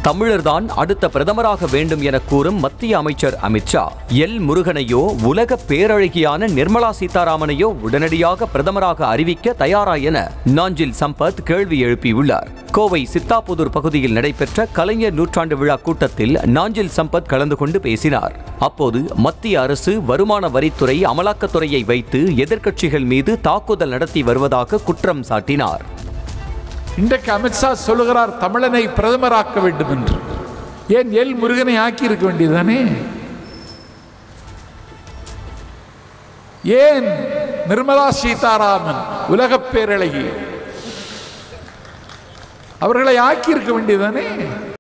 தமிழர்தான் அடுத்த பிரதமராக வேண்டும் என கூறும் மத்திய அமைச்சர் அமித்ஷா எல் முருகனையோ உலக பேரழகியான நிர்மலா சீதாராமனையோ உடனடியாக பிரதமராக அறிவிக்க தயாரா என நாஞ்சில் சம்பத் கேள்வி எழுப்பியுள்ளார் கோவை சித்தாபுதூர் பகுதியில் நடைபெற்ற கலைஞர் நூற்றாண்டு விழா கூட்டத்தில் நாஞ்சில் சம்பத் கலந்து கொண்டு பேசினார் அப்போது மத்திய அரசு வருமான வரித்துறை அமலாக்கத்துறையை வைத்து எதிர்க்கட்சிகள் மீது தாக்குதல் நடத்தி வருவதாக குற்றம் சாட்டினார் இன்றைக்கு அமித்ஷா சொல்லுகிறார் தமிழனை பிரதமராக்க வேண்டும் என்று ஏன் எல் முருகனை ஆக்கி இருக்க வேண்டியதானே ஏன் நிர்மலா சீதாராமன் உலகப் பேரழகி அவர்களை ஆக்கி இருக்க வேண்டியதானே